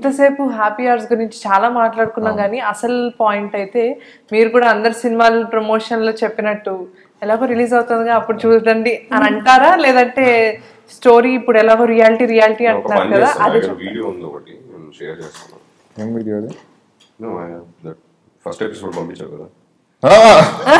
ఇంతసేపు happy hours గురించి చాలా మాట్లాడుకున్నాం కానీ అసలు పాయింట్ అయితే మీరు కూడా అందరు సినిమాల ప్రమోషన్ లో చెప్పినట్టు ఎలాగో రిలీజ్ అవుతుందిగా అప్పుడు చూడండి అని అంటారా లేదంటే స్టోరీ ఇప్పుడు ఎలాగో రియాలిటీ రియాలిటీ ఒక అంటున్నారు పని కదా చేస్తాను అదే దగ్గర వీడియో ఉంది ఒకటి నేను షేర్ చేస్తాను ఏం వీడియో అది ఫస్ట్ ఎపిసోడ్ పంపించావు కదా ఆ!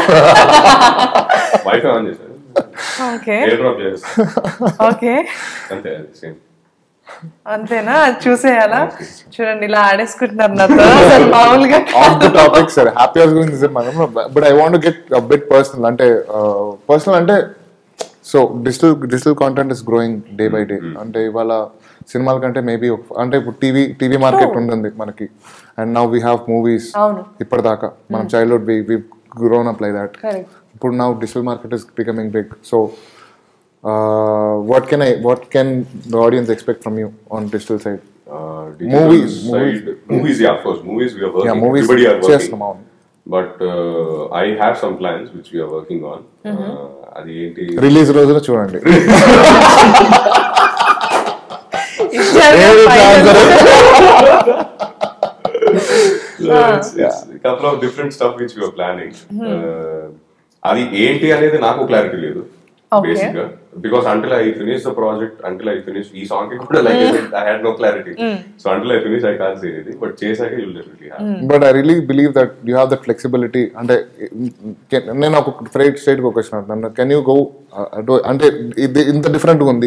వైఫై ఆన్ చేశాను ఓకే ఎయిర్ డ్రాప్ చేస్తాను ఓకే అంతే అది సేమ్ అంతేనా అది చూసేయాలా చూడండి ఇలా ఆడేసుకుంటున్నారు నాతో అసలు మామూలుగా off the topic sir happy hours గురించి సార్ మనం but I want get bit personal అంటే పర్సనల్ అంటే so digital digital content is growing day by day అంటే ఇవాళ సినిమాల కంటే మేబీ అంటే ఇప్పుడు టీవీ టీవీ మార్కెట్ ఉంటుంది మనకి and now we have movies అవును ఇప్పటిదాకా మనం childhood we we grown up like that correct ఇప్పుడు now digital market is becoming big so what can I what can the audience expect from you on digital side Movies, movies. Movies yeah of course movies we are yeah working movies everybody are చేస్తున్నాం working అవును but I have some plans which we are working on అది ఏంటి release రోజున చూడండి couple of different stuff which you are planning అది ఏంటి అనేది నాకు క్లారిటీ లేదు Okay. బేసిక్ గా because until I finish the project until I finish ఈ సాంగ్ కి కూడా like I had no clarity so until I finish I can't say ఇది బట్ చేశాక you'll definitely have but I really believe that you have that flexibility అంటే can- నేను ఒక freight స్టేట్కి ఒక క్వశ్చన్ అడుగుతాను కెన్ యూ గో అంటే ఇది ఇంత డిఫరెంట్గా ఉంది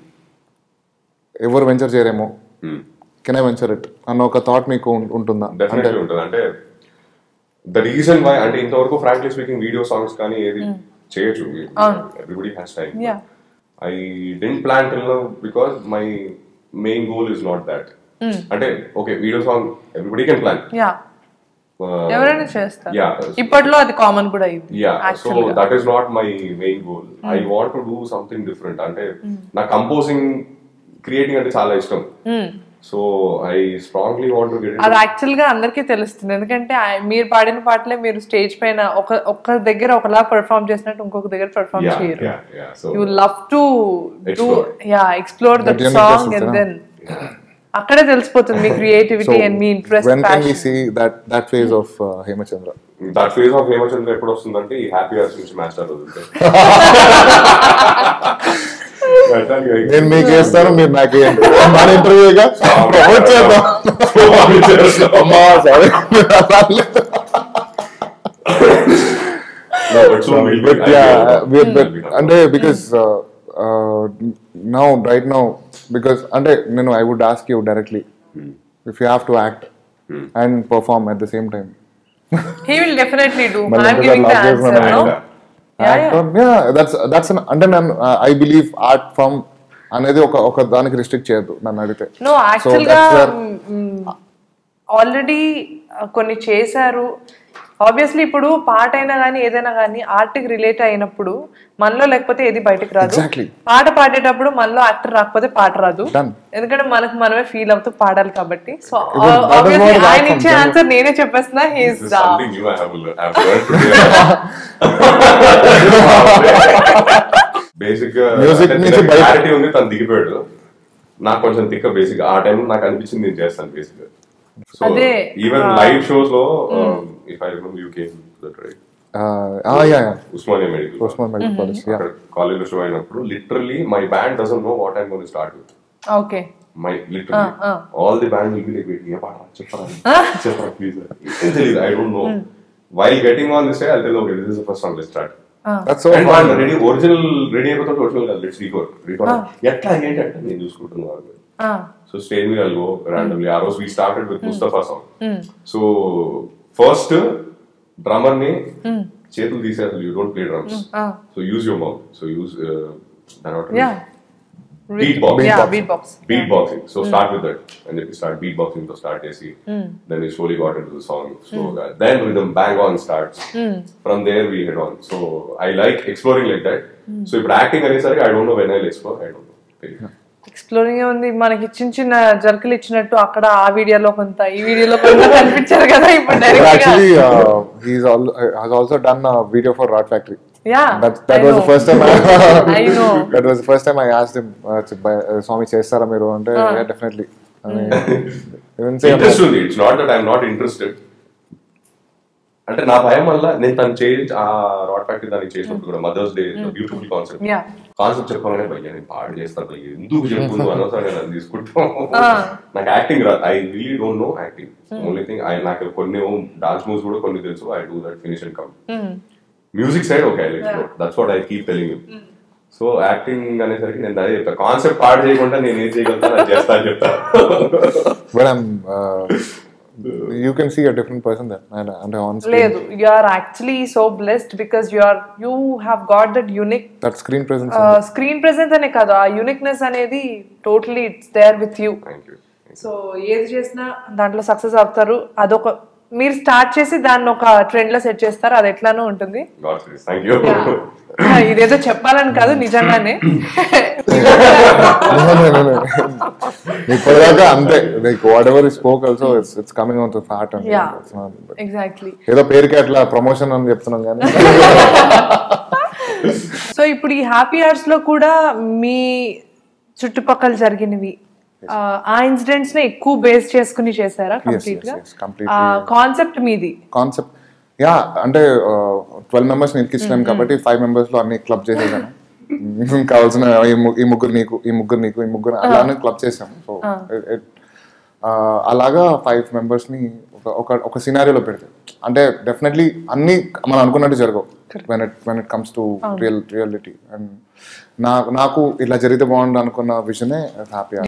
ఎవరు వెంచర్ చేయరేమో కెన్ ఐ వెంచర్ ఇట్ అన్న ఒక థాట్ మీకు ఉం- ఉంటుందా అంటే డెఫినెట్లీ ఉంటుంది అంటే ద రీజన్ వై అంటే ఇంతవరకు ఫ్రాంక్లీ స్పీకింగ్ వీడియో సాంగ్స్ కానీ ఏది చేయొచ్చు everybody has time yeah I didn't plan till now because my main goal is not that అంటే okay video song everybody can plan yeah ఎవరైనా చేస్తారు యా ఇప్పట్లో అది కామన్ కూడా ఇది యా సో యాక్చువల్ గా that is not my main goal I want to do something different అంటే నా కంపోజింగ్ క్రియేటింగ్ అంటే చాలా ఇష్టం so I strongly want to get అది యాక్చువల్ గా అందరికీ తెలుస్తుంది ఎందుకంటే ఆ- మీరు పాడిన పాటలే మీరు స్టేజ్ పైన ఒక ఒక్క దగ్గర ఒకలా పెర్ఫామ్ చేసినట్టు ఇంకొక దగ్గర పెర్ఫామ్ యా చేయరు yeah yeah so you love to do Explore. Yeah explore that But you need song to and listen, then అక్కడే తెలిసిపోతుంది మీ సో క్రియేటివిటీ అండ్ మీ interest when can we see that that phase of Hemachandra that phase of Hemachandra ఎప్పుడు వస్తుందంటే ఈ happy hours నుంచి match అవుతుంది నేను మీకు వేస్తాను మీరు నాకు వేయండి మన ఇంటర్వ్యూగా వచ్చేద్దాం అమ్మా sorry but yeah, we but అంటే because now right now because అంటే నేను I would ask you directly if you have to act and perform at the same time he will definitely do మళ్ళీ ఐఎమ్ ఇంకా giving the love answer చేస్తున్నాను. No that's that's అంటే నేను I believe art form అనేది ఒక ఒక దానికి restrict చేయొద్దు నన్ను అడిగితే నో యాక్చువల్ గా that's where- ఆల్రెడీ కొన్ని చేశారు ఆబ్వియస్లీ ఇప్పుడు పాట అయినా కానీ ఏదైనా కానీ ఆర్ట్ కి రిలేట్ అయినప్పుడు మనలో లేకపోతే ఏది బయటకు రాదు Exactly. పాట పాడేటప్పుడు మనలో యాక్టర్ రాకపోతే పాట రాదు Done. ఎందుకంటే మనకు మనమే ఫీల్ అవుతూ పాడాలి కాబట్టి so Even that is obviously what ఆయన that ఇచ్చే comes, ఆన్సర్ నేనే చెప్పేస్తున్నా he's something new I have, I have learned today. Basic గా Music అంటే నుంచి తనకి బయట- క్లారిటీ ఉంది తను దిగిపోయాడు నాకు కొంచెం తిక్క బేసిక్ ఆ టైం నాకు అనిపించింది నేను చేస్తాను బేసిక్ సో అదే, ఈవెన్ ఆ, లైవ్ షోస్ లో if I remember you came right yeah Osmania medical Osman medical college yeah అక్కడ కాలేజ్ లో షో అయినప్పుడు literally my band doesn't know what I'm gonna start with okay my literally Ah, ah. All the band will be like wait ఏ పాట చెప్పరా చెప్పరా please ఏం తెలియదు I don't know while getting on this I tell okay this is the first song let's start that's so and వాళ్ళు ready original ready అయిపోతే original కాదు let's record record ఎట్లా ఏంటి అంటే నేను చూసుకుంటున్నాను సో స్టేజ్ మీద గో ర్యాండమ్లీ ఆ రోజు we started with Mustafa song so first drummer ని చేతులు తీసే అసలు you don't play drums so use your mouth so use yeah beat box yeah beat box beat boxing. So start with that, and if you start beatboxing, to start AC, then we slowly got into the song. So uh, then rhythm bang on starts. From there we head on. So I like exploring like that. So if acting అనేసరికి I don't know when I'll explore. I don't know. Exploring ఉంది మనకి చిన్న చిన్న జర్కులు ఇచ్చినట్టు అక్కడ ఆ వీడియోలో కొంత ఈ వీడియోలో కొంత కనిపించారు కదా ఇప్పుడు డైరెక్ట్ గా actually he's all has also done video for rat factory yeah That that was the first time I, I know. that was the first time I asked him uh, to buy- uh, స్వామి చేస్తారా మీరు అంటే definitely interest ఉంది it's not that I'm not interested అంటే నా భయం వల్ల నేను తను చే ఆ రాడ్ ఫ్యాక్టరీ దానికి చేసినప్పుడు కూడా mother's day beautiful concept yeah concept చెప్పగానే భయ్యా నేను పాడు చేస్తాను భయ్య ఎందుకు చెప్పు అనవసరంగా నన్ను తీసుకుంటాం నాకు యాక్టింగ్ రాదు I really don't know acting only thing I నాకు కొన్ని డాన్స్ మూవ్స్ కూడా కొన్ని తెలుసు I do that finish and come music side okay I like that's what I keep telling you so acting అనేసరికి నేను అదే చెప్తా కాన్సెప్ట్ పాడు చేయకుండా నేను ఏం చేయగలుగుతా అది చేస్తా అని చెప్తా but I'm you can see a different person that అంటే ఆన్ లేదు you are actually so blessed because you are you have got that unique that screen presence screen presence అనే కాదు ఆ యూనిక్నెస్ అనేది totally it's there with you thank you so ఏది చేసినా దాంట్లో సక్సెస్ అవుతారు అదొక మీరు స్టార్ట్ చేసి దాన్ని ఒక ట్రెండ్ లో సెట్ చేస్తారు అది ఎట్లానో ఉంటుంది గాడ్ థ్యాంక్ యూ ఆ, ఇదేదో చెప్పాలని కాదు నిజంగానే ఇప్పటిదాకా అంతే లైక్ వాట్ ఎవర్ ఈ spoke also it's it's coming out of heart and Yeah. Exactly ఏదో పేరుకి అట్లా ప్రమోషన్ అని చెప్తున్నాం కానీ సో ఇప్పుడు ఈ హ్యాపీ అవర్స్ లో కూడా మీ చుట్టుపక్కల జరిగినవి ఆ, ఆ ఇన్సిడెంట్స్ ని ఎక్కువ బేస్ చేసుకుని చేశారా కంప్లీట్ గా yes, completely. కాన్సెప్ట్ మీది కాన్సెప్ట్ యా అంటే ట్వెల్వ్ మెంబర్స్ నేను ఇచ్చినాను కాబట్టి ఫైవ్ మెంబర్స్ లో అన్ని క్లబ్ చేసేసాను కావాల్సిన ఈ ము- ఈ ముగ్గురు నీకు ఈ ముగ్గురు నీకు ఈ ముగ్గురు అలానే క్లబ్ చేసాము సో అలాగా ఫైవ్ మెంబర్స్ ని ఒక- ఒక ఒక సినారియోలో పెడితే అంటే డెఫినెట్లీ అన్ని మనం అనుకున్నట్టు జరగవు when it when it comes to real reality and నా నాకు ఇట్లా జరిగితే బాగుండు అనుకున్న విషనే హ్యాపీ